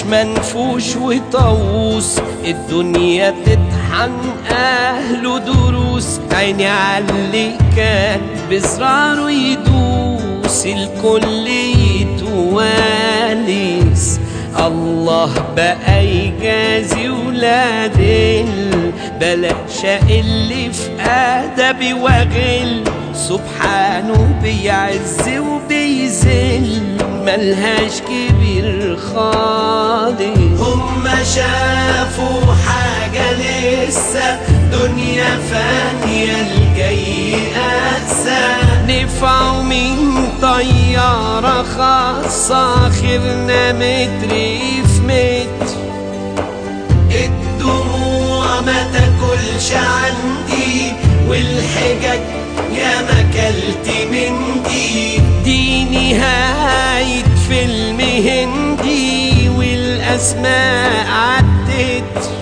منفوش وطاووس الدنيا تطحن اهله دروس عيني علي كان بزراره يدوس الكل يتواليس الله بقى يجازي ولاد البلاش اللي في ادبي وغل سبحانه بيعز وبيذل ملهاش كبير خالص هم شافوا حاجة لسه دنيا فانية الجاي أقسى نفعوا من طيارة خاصة آخرنا متر في متر الدموع ما تاكلش عندي والحجج يا ما كلت من دي دي نهاية فيلم هندي والأسماء عدت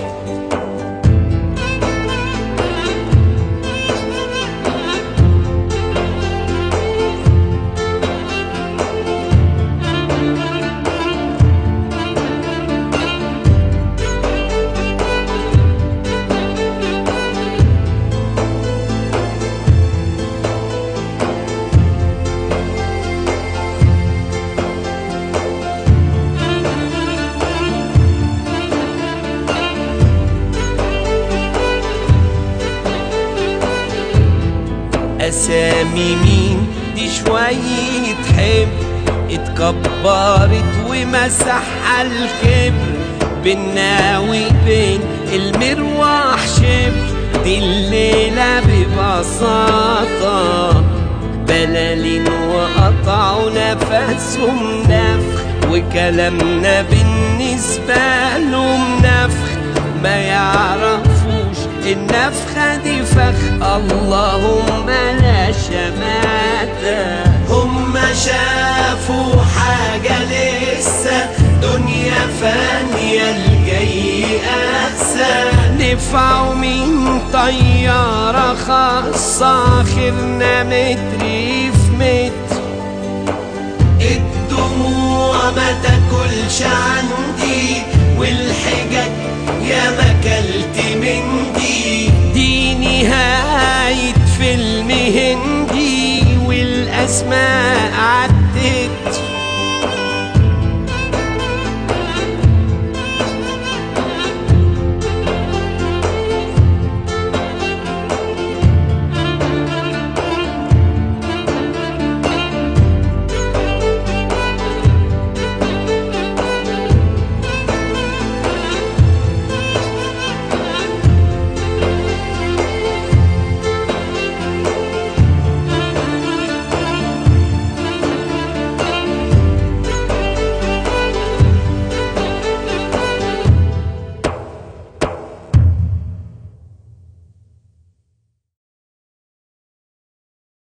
أسامي مين دي شوية حب اتكبرت ومسح الكبر بينا وبين المروح شبر دي الليلة ببساطة بلالين وقطعوا نفسهم نفخ وكلامنا بالنسبة لهم نفخ ما يعرفوش النفخة دي فخ اللهم لا شماتة هم شافوا حاجة لسه دنيا فانية الجاي أقسى نفعوا من طيارة خاصة آخرنا متر في متر الدموع ما تاكلش عندي والحجج يا ما كلت من دي دي نهاية فيلم هندي والأسماء